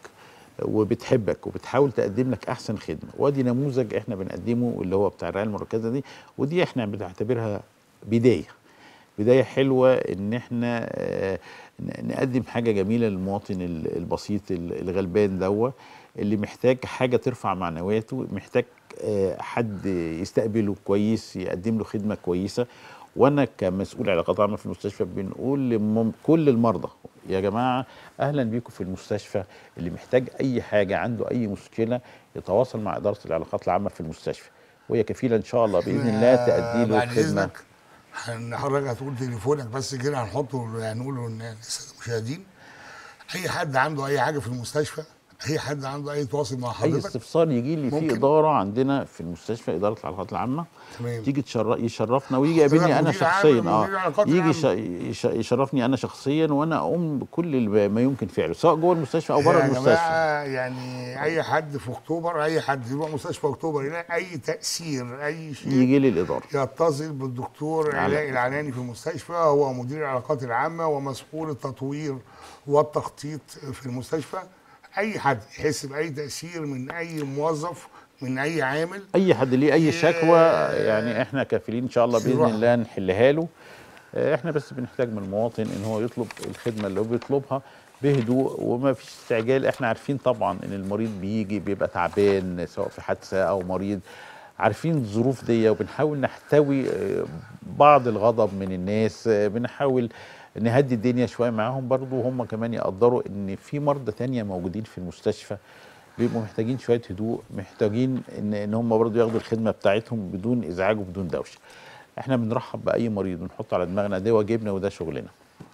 وبتحبك وبتحاول تقدم لك احسن خدمه وادي نموذج احنا بنقدمه اللي هو بتاع الرعايه المركزه دي ودي احنا بنعتبرها بدايه بدايه حلوه ان احنا آه، ن- نقدم حاجه جميله للمواطن ال- البسيط ال- الغلبان دوا اللي محتاج حاجه ترفع معنوياته محتاج آه، حد يستقبله كويس يقدم له خدمه كويسه وانا كمسؤول علاقات عامه في المستشفى بنقول لكل المرضى يا جماعه اهلا بيكم في المستشفى اللي محتاج اي حاجه عنده اي مشكله يتواصل مع اداره العلاقات العامه في المستشفى وهي كفيله ان شاء الله باذن الله تادي له بعد الخدمه اذنك هن- حضرتك هتقول تليفونك بس كده هنحطه هنقوله للساده المشاهدين اي حد عنده اي حاجه في المستشفى اي حد عنده اي تواصل مع اي حضرتك استفسار يجي لي في ممكن. اداره عندنا في المستشفى اداره العلاقات العامه تمام. تيجي تشر... يشرفنا ويجي حضرتك يقابلني انا مدير عام شخصيا من اه مدير العلاقات يجي العامة. ش... يش... يشرفني انا شخصيا وانا اقوم بكل اللي ما يمكن فعله سواء جوه المستشفى او بره يا المستشفى جماعه يعني اي حد في اكتوبر اي حد يروح مستشفى اكتوبر يلاقي اي تاثير اي شيء يجي لي الاداره يتصل بالدكتور على- علاء العناني في المستشفى هو مدير العلاقات العامه ومسؤول التطوير والتخطيط في المستشفى اي حد يحس باي تاثير من اي موظف من اي عامل اي حد ليه اي ي- شكوى يعني احنا كافلين ان شاء الله باذن يروح. الله نحلها له آه، احنا بس بنحتاج من المواطن ان هو يطلب الخدمه اللي هو بيطلبها بهدوء وما فيش استعجال احنا عارفين طبعا ان المريض بيجي بيبقى تعبان سواء في حادثه او مريض عارفين الظروف دي وبنحاول نحتوي آه، بعض الغضب من الناس آه، بنحاول نهدي الدنيا شويه معاهم برضو هم كمان يقدروا ان في مرضى تانية موجودين في المستشفى بيبقوا محتاجين شويه هدوء محتاجين ان ان هم برضو ياخدوا الخدمه بتاعتهم بدون ازعاج وبدون دوشه احنا بنرحب باي مريض ونحطه على دماغنا ده واجبنا وده شغلنا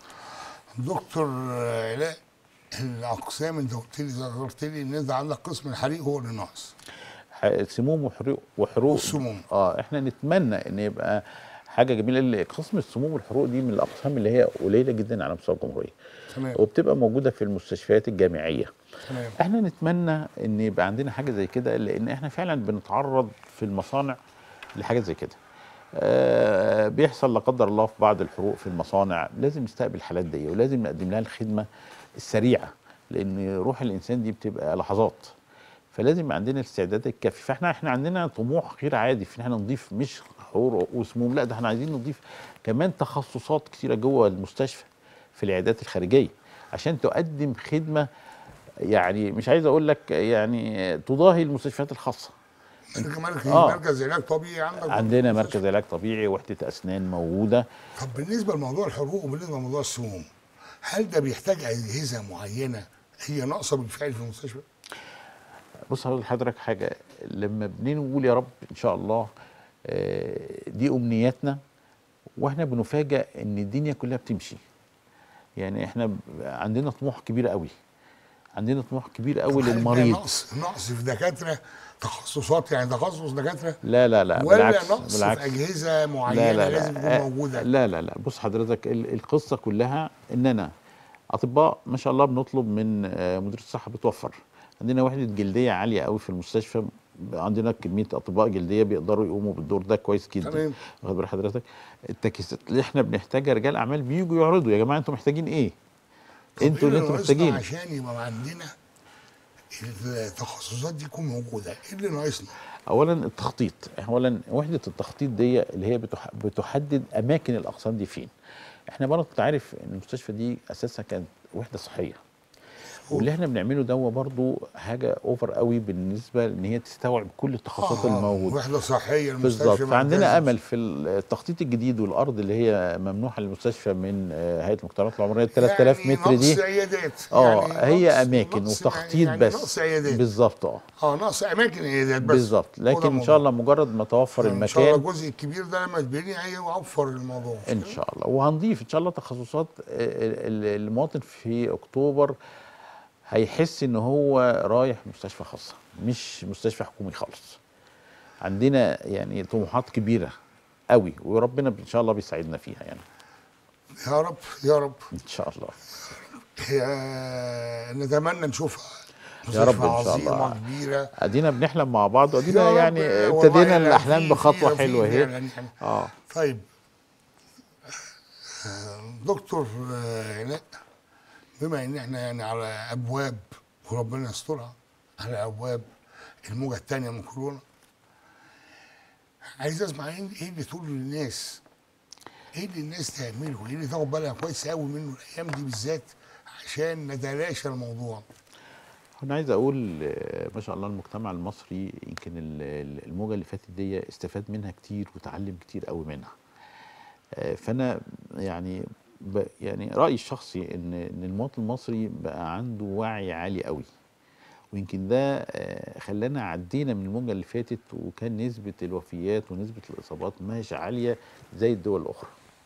دكتور علاء الاقسام انت قلت لي ذكرت لي ان انت عندك قسم الحريق هو اللي ناقص ح- سموم وحروق وحروق والسموم. اه احنا نتمنى ان يبقى حاجه جميله لأن قسم السموم والحروق دي من الاقسام اللي هي قليله جدا على مستوى الجمهوريه تمام وبتبقى موجوده في المستشفيات الجامعيه تمام احنا نتمنى ان يبقى عندنا حاجه زي كده لان احنا فعلا بنتعرض في المصانع لحاجه زي كده آه بيحصل لا قدر الله في بعض الحروق في المصانع لازم نستقبل الحالات دي ولازم نقدم لها الخدمه السريعه لان روح الانسان دي بتبقى لحظات فلازم يبقى عندنا الاستعداد الكافي فاحنا احنا عندنا طموح غير عادي في ان احنا نضيف مش حروق وسموم لا ده احنا عايزين نضيف كمان تخصصات كتيره جوه المستشفى في العيادات الخارجيه عشان تقدم خدمه يعني مش عايز اقول لك يعني تضاهي المستشفيات الخاصه انت مركز آه. مركز علاج طبيعي عندك عندنا المستشفى؟ مركز علاج طبيعي وحده اسنان موجوده طب بالنسبه لموضوع الحروق وبالنسبه لموضوع السموم هل ده بيحتاج اجهزه معينه هي ناقصه بالفعل في المستشفى؟ بص هقول لحضرتك حاجه لما بنقول يا رب ان شاء الله آه، دي امنياتنا واحنا بنفاجئ ان الدنيا كلها بتمشي يعني احنا ب- عندنا طموح كبير قوي عندنا طموح كبير قوي طب هل ده للمريض نقص نقص في دكاتره تخصصات يعني تخصص دكاتره لا لا لا ولا بالعكس نقص بالعكس في اجهزه معينه لا لا لازم لا تكون آه، موجوده لا لا لا بص حضرتك ال- القصه كلها ان انا اطباء ما شاء الله بنطلب من آه، مدير الصحه بتوفر عندنا وحده جلديه عاليه قوي في المستشفى عندنا كميه اطباء جلديه بيقدروا يقوموا بالدور ده كويس جدا تمام. واخد بال حضرتك التكيسات اللي احنا بنحتاجها رجال اعمال بيجوا يعرضوا يا جماعه انتوا محتاجين ايه طب انتوا إيه اللي انتوا ناقصنا محتاجين عشان يبقى عندنا التخصصات دي تكون موجوده ايه اللي ناقصنا؟ اولا التخطيط اولا وحده التخطيط دي اللي هي بتح- بتحدد اماكن الاقسام دي فين احنا برضه انت عارف ان المستشفى دي اساسها كانت وحده صحيه واللي احنا بنعمله ده برضو حاجه اوفر قوي بالنسبه ان هي تستوعب كل التخصصات آه، الموجوده وحده صحيه بالظبط المستشفى فعندنا مركزي. امل في التخطيط الجديد والارض اللي هي ممنوحه للمستشفى من آه، هيئه المجتمعات العمرانيه 3000 يعني متر دي نقص عيادات اه يعني هي نقص- اماكن نقص- وتخطيط يعني بس نقص عيادات بالظبط اه اه نقص اماكن عيادات بس بالظبط هو ده لكن ان الموضوع. شاء الله مجرد ما توفر ان شاء الله المكان الجزء الكبير ده لما يتبني هيوفر الموضوع ان شاء الله وهنضيف ان شاء الله تخصصات آه، ال- ال- المواطن في اكتوبر هيحس ان هو رايح مستشفى خاصه مش مستشفى حكومي خالص عندنا يعني طموحات كبيره قوي وربنا ان شاء الله بيساعدنا فيها يعني يا رب يا رب ان شاء الله يا- نتمنى نشوفها يا رب مستشفى إن شاء عظيمة الله. كبيرة ادينا بنحلم مع بعض وادينا يا رب، يعني والله ابتدينا يعني الاحلام في- بخطوه في- حلوه في اهي فعلاً يعني. اه طيب آه، دكتور آه، علاء بما ان احنا يعني على ابواب وربنا يسترها على ابواب الموجه الثانيه من كورونا عايز اسمع ايه إيه اللي تقول للناس ايه اللي الناس تعمله ايه اللي تاخد بالها كويس قوي منه الايام دي بالذات عشان نتلاشى الموضوع انا عايز اقول آه، ما شاء الله المجتمع المصري يمكن ال- ال- الموجه اللي فاتت دي استفاد منها كتير وتعلم كتير قوي منها آه، فانا يعني ب يعني رايي الشخصي ان ان المواطن المصري بقى عنده وعي عالي قوي ويمكن ده آه، خلانا عدينا من الموجه اللي فاتت وكان نسبه الوفيات ونسبه الاصابات مش عاليه زي الدول الاخرى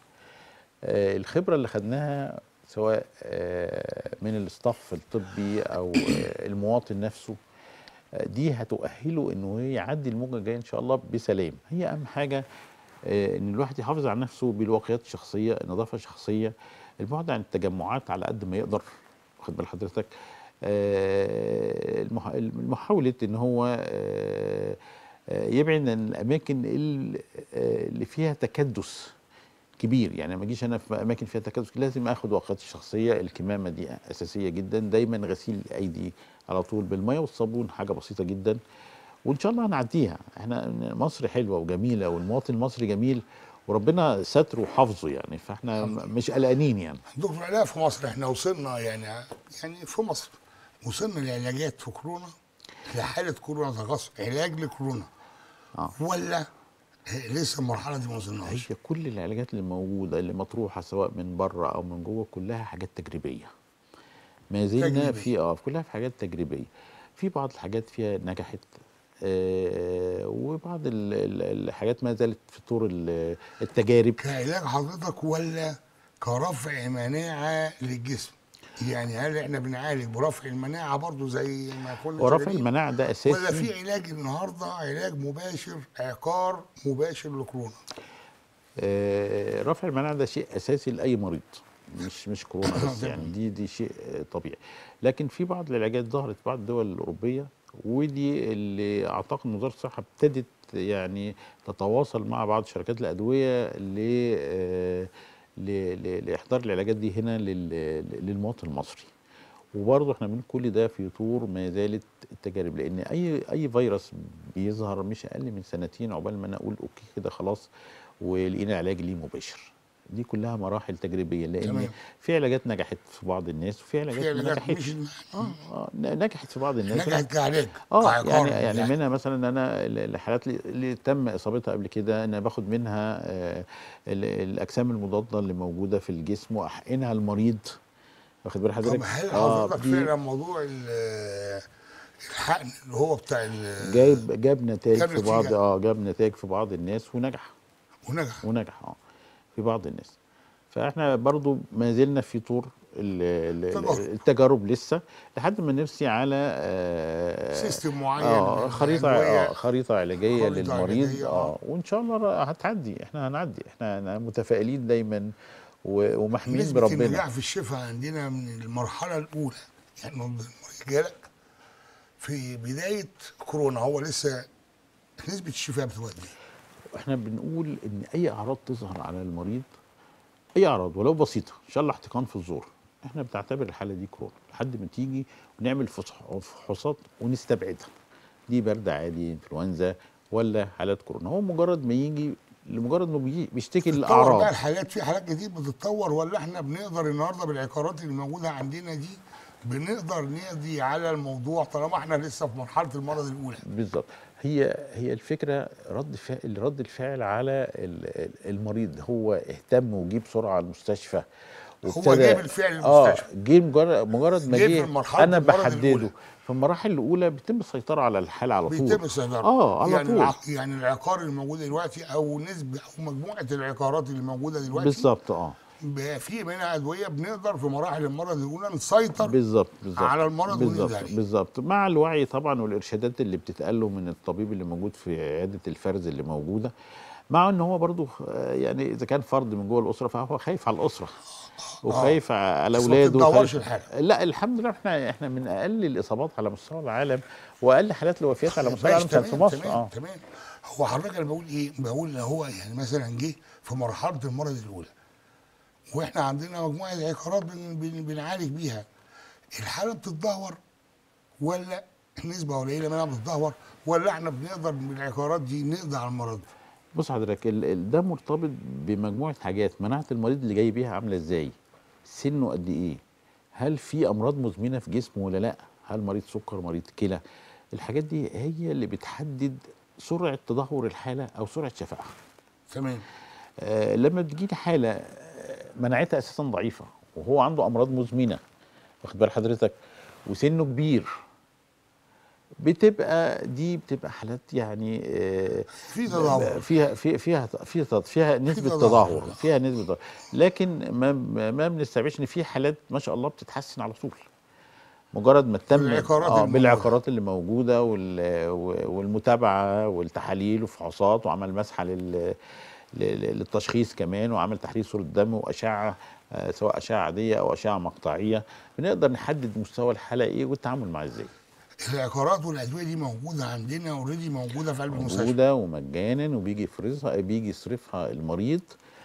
آه، الخبره اللي خدناها سواء آه، من الاستاف الطبي او آه، المواطن نفسه آه، دي هتؤهله انه يعدي الموجه الجايه ان شاء الله بسلام هي اهم حاجه آه، ان الواحد يحافظ على نفسه بالواقيات الشخصيه النظافه الشخصيه البعد عن التجمعات على قد ما يقدر واخد بال حضرتك آه، المح- محاوله ان هو آه، آه، يبعد عن الاماكن ال- آه، اللي فيها تكدس كبير يعني ما اجيش انا في اماكن فيها تكدس لازم اخد وقتي الشخصيه الكمامه دي اساسيه جدا دايما غسيل الايدي على طول بالميه والصابون حاجه بسيطه جدا وان شاء الله هنعديها احنا مصر حلوه وجميله والمواطن المصري جميل وربنا ستره وحافظه يعني فاحنا مش قلقانين يعني دكتور علاء في مصر احنا وصلنا يعني يعني في مصر وصلنا لعلاجات في كورونا لحاله كورونا تخصص علاج لكورونا آه. ولا لسه المرحله دي ما وصلناش هي كل العلاجات اللي موجوده اللي مطروحه سواء من بره او من جوه كلها حاجات تجريبيه ما زلنا تجريبية. في اه كلها في حاجات تجريبيه في بعض الحاجات فيها نجحت آه وبعض ال- ال- الحاجات ما زالت في طور ال- التجارب كعلاج حضرتك ولا كرفع مناعه للجسم يعني هل احنا بنعالج برفع المناعه برضو زي ما كنا ورفع شغالين؟ المناعه ده ولا اساسي في علاج النهارده علاج مباشر عقار مباشر لكورونا آه، رفع المناعه ده شيء اساسي لاي مريض مش مش كورونا بس يعني دي دي شيء آه، طبيعي لكن في بعض العلاجات ظهرت في بعض الدول الاوروبيه ودي اللي اعتقد إن وزاره الصحه ابتدت يعني تتواصل مع بعض شركات الادويه ل آه، ل- ل- لاحضار العلاجات دي هنا لل- للمواطن المصري وبرضه احنا من كل ده في طور ما زالت التجارب لان اي اي فيروس بيظهر مش اقل من سنتين عقبال ما انا اقول اوكي كده خلاص ولقينا علاج ليه مباشر دي كلها مراحل تجريبيه لان تمام. في علاجات نجحت في بعض الناس وفي علاجات في ما علاجات نجحتش مش اه اه نجحت في بعض الناس نجحت كعلاج اه كعقار يعني يعني منها مثلا انا ال- الحالات اللي- اللي تم اصابتها قبل كده انا باخد منها آه، ال- الاجسام المضاده اللي موجوده في الجسم واحقنها المريض واخد بال حضرتك طب هل آه، حضرتك دي فعلا موضوع ال- الحقن اللي هو بتاع ال- جايب جاب نتائج جاب في بعض نتيجة. اه جاب نتائج في بعض الناس ونجح ونجح ونجح اه في بعض الناس فاحنا برضو ما زلنا في طور ال- ال- تجارب. التجارب لسه لحد ما نرسي على آه سيستم معين اه من خريطه الأدوية. اه خريطه علاجيه خريطة للمريض علاجية، اه آه. وان شاء الله ر- هتعدي احنا هنعدي احنا متفائلين دايما و- ومحمين نسبة بربنا النجاح في الشفاء عندنا من المرحلة الأولى يعني المريض جالك في بداية كورونا هو لسه نسبة الشفاء بتبقى قد إيه؟ احنا بنقول ان اي اعراض تظهر على المريض اي اعراض ولو بسيطه ان شاء الله احتقان في الزور احنا بنعتبر الحاله دي كورونا لحد ما تيجي ونعمل فصح- فحوصات ونستبعدها دي برد عادي انفلونزا ولا حالات كورونا هو مجرد ما يجي لمجرد انه بيجي بيشتكي بتتطور الاعراض بقى الحالات في حالات كتير بتتطور ولا احنا بنقدر النهارده بالعقارات اللي موجودة عندنا دي بنقدر نقضي على الموضوع طالما احنا لسه في مرحله المرض الاولى بالظبط هي هي الفكره رد فعل رد الفعل على ال- ال- المريض هو اهتم وجه بسرعه على المستشفى هو وابتدى- جه بالفعل اه المستشفى. جه مجرد مجرد ما جه في جه مرحلة انا المرض بحدده الأولى. في المراحل الاولى بيتم السيطره على الحاله على طول بيتم السيطره اه على يعني طول الع- يعني العقار الموجود دلوقتي او نسبه او مجموعه العقارات اللي موجوده دلوقتي بالظبط اه ب- في منها ادويه بنقدر في مراحل المرض الاولى نسيطر بالظبط بالظبط على المرض بالظبط ونقضي عليه. بالظبط مع الوعي طبعا والارشادات اللي بتتقال له من الطبيب اللي موجود في عياده الفرز اللي موجوده مع ان هو برضه آه، يعني اذا كان فرد من جوه الاسره فهو خايف على الاسره وخايف على بس ما اولاده بتتدهورش وخايف- الحالة. لا الحمد لله احنا احنا من اقل الاصابات على مستوى العالم واقل حالات الوفيات على مستوى العالم ماشي، كان في مصر تمام اه تمام هو حضرتك انا بقول ايه بقول هو يعني مثلا جه في مرحله المرض الاولى واحنا عندنا مجموعه عقارات بن بن بنعالج بيها الحاله بتتدهور ولا نسبه قليله منها بتتدهور ولا احنا بنقدر بالعقارات دي نقضي على المرض بص حضرتك ال- ال- ده مرتبط بمجموعه حاجات مناعه المريض اللي جاي بيها عامله ازاي سنه قد ايه هل في امراض مزمنه في جسمه ولا لا هل مريض سكر مريض كلى الحاجات دي هي اللي بتحدد سرعه تدهور الحاله او سرعه شفائها تمام آه لما بتجيلي حاله آه، مناعتها اساسا ضعيفه وهو عنده امراض مزمنه واخد بال حضرتك وسنه كبير بتبقى دي بتبقى حالات يعني آه، في تدهور. فيها في فيها فيها فيها, فيها نسبه تدهور. تدهور فيها نسبه تدهور لكن ما ما بنستبعدش ان في حالات ما شاء الله بتتحسن على طول مجرد ما تم بالعقارات آه الموجودة. بالعقارات اللي موجوده وال- والمتابعه والتحاليل وفحوصات وعمل مسحه لل لل- للتشخيص كمان وعمل تحليل صوره دم واشعه آه، سواء اشعه عاديه او اشعه مقطعيه بنقدر نحدد مستوى الحاله ايه والتعامل معاه ازاي العقارات والادويه دي موجوده عندنا اوريدي موجوده في قلب المستشفى موجوده ومجانا وبيجي يفرزها بيجي يصرفها المريض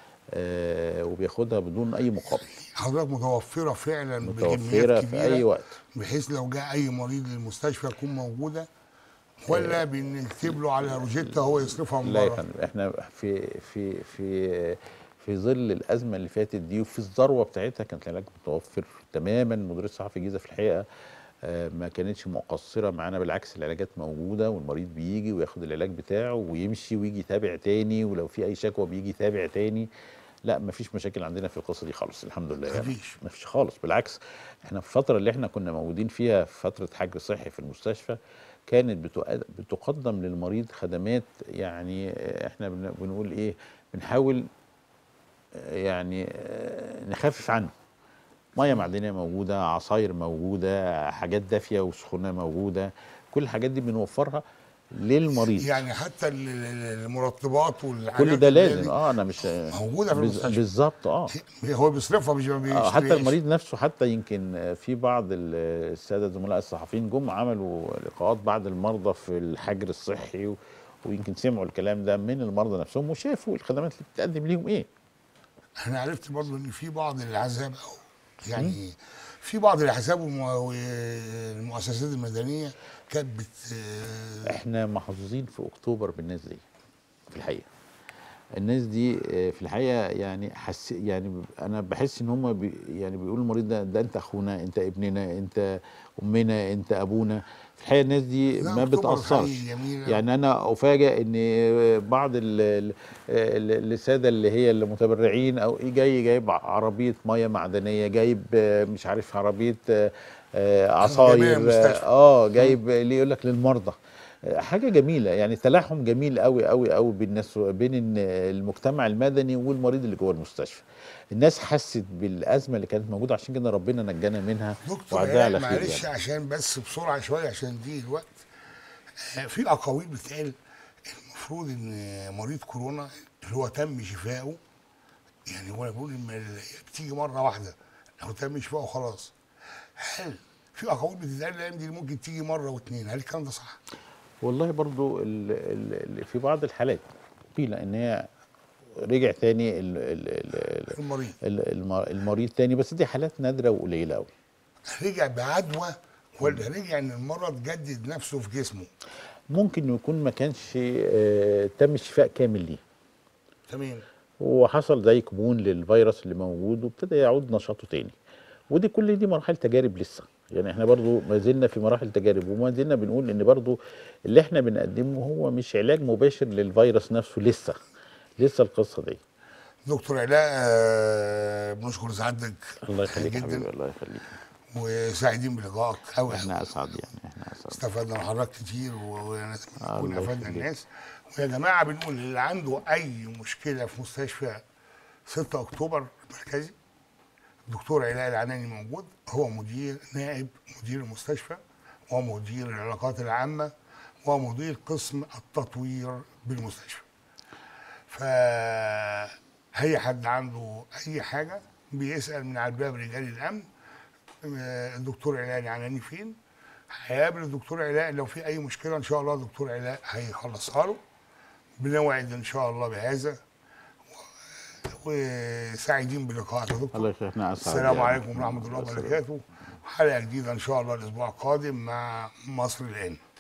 آه وبياخدها بدون اي مقابل حضرتك متوفره فعلا متوفره بكميات في اي كبيره وقت بحيث لو جاء اي مريض للمستشفى تكون موجوده ولا بنكتب له على روجيتا هو يصرفها من لا يا بره فندم احنا في في في في ظل الازمه اللي فاتت دي وفي الذروه بتاعتها كانت العلاج متوفر تماما مديريه الصحه في الجيزه في الحقيقه آه، ما كانتش مقصره معانا بالعكس العلاجات موجوده والمريض بيجي وياخد العلاج بتاعه ويمشي ويجي يتابع تاني ولو في اي شكوى بيجي يتابع تاني لا ما فيش مشاكل عندنا في القصه دي خالص الحمد لله يعني مفيش. ما فيش خالص بالعكس احنا في الفتره اللي احنا كنا موجودين فيها في فتره حجر صحي في المستشفى كانت بتؤ- بتقدم للمريض خدمات يعني آه، احنا بن- بنقول ايه بنحاول آه، يعني آه، نخفف عنه ميه معدنيه موجوده عصاير موجوده حاجات دافيه وسخونه موجوده كل الحاجات دي بنوفرها للمريض يعني حتى ال- ال- المرطبات والحاجات كل ده اللي هي لازم دي اه انا مش موجودة في بز- المستشفى. بالظبط اه هو بيصرفها مش ما آه، بيشتريهاش حتى المريض نفسه حتى يمكن آه، في بعض ال- الساده زملاء الصحفيين جم عملوا لقاءات بعض المرضى في الحجر الصحي و- ويمكن سمعوا الكلام ده من المرضى نفسهم وشافوا الخدمات اللي بتقدم ليهم ايه انا عرفت برضه ان في بعض الاحزاب او يعني في بعض الاحزاب والمؤ- والمؤسسات المدنيه كانت بت احنا محظوظين في اكتوبر بالناس دي في الحقيقه الناس دي آه، في الحقيقه يعني حس يعني انا بحس ان هم بي يعني بيقولوا المريض ده ده انت اخونا انت ابننا انت امنا انت ابونا في الحقيقه الناس دي لا، ما أكتوبر بتاثرش حقيقي جميل أوي. يعني انا افاجئ ان بعض ال- ال- ال- الساده اللي هي المتبرعين او إيه جاي جايب عربيه ميه معدنيه جايب آه، مش عارف عربيه آه، آه، جميع عصاير المستشفى. اه جايب ليه يقول لك للمرضى حاجه جميله يعني تلاحم جميل قوي قوي قوي بين الناس بين ال- المجتمع المدني والمريض اللي جوه المستشفى الناس حست بالازمه اللي كانت موجوده عشان كده ربنا نجانا منها دكتور وعدها إيهاب، على خير معلش يعني. عشان بس بسرعه شويه عشان دي الوقت آه، في اقاويل بتقال المفروض ان مريض كورونا اللي هو تم شفائه يعني هو بيقول ان ال- بتيجي مره واحده لو تم شفائه خلاص هل في اقاويل بتتقال الايام دي ممكن تيجي مره واثنين هل الكلام ده صح؟ والله برضو ال ال ال في بعض الحالات قيل ان هي رجع تاني ال ال ال المريض ال الم- المريض تاني بس دي حالات نادره وقليله قوي رجع بعدوى ولا رجع ان المرض جدد نفسه في جسمه؟ ممكن يكون ما كانش آه، تم الشفاء كامل ليه تمام وحصل زي كمون للفيروس اللي موجود وابتدى يعود نشاطه تاني ودي كل دي مراحل تجارب لسه يعني احنا برضو ما زلنا في مراحل تجارب وما زلنا بنقول ان برضو اللي احنا بنقدمه هو مش علاج مباشر للفيروس نفسه لسه لسه القصه دي دكتور علاء آه، بنشكر سعادتك الله يخليك يا جدا حبيبي الله يخليك وسعيدين بلقائك قوي احنا اسعد يعني احنا اسعد استفدنا من حضرتك كتير ونتمنى نكون الله افدنا يخليك. الناس ويا جماعه بنقول اللي عنده اي مشكله في مستشفى 6 اكتوبر المركزي الدكتور علاء العناني موجود هو مدير نائب مدير المستشفى ومدير العلاقات العامه ومدير قسم التطوير بالمستشفى فأي حد عنده أي حاجة بيسأل من على الباب رجال الأمن آه، الدكتور علاء العناني فين هيقابل الدكتور علاء لو في أي مشكلة إن شاء الله الدكتور علاء هيخلصها له بنوعد إن شاء الله بهذا وسعيدين بلقائك يا دكتور الله يخليك احنا اسعد السلام يعني. عليكم ورحمة الله السلام. وبركاته حلقة جديدة إن شاء الله الأسبوع القادم مع مصر الآن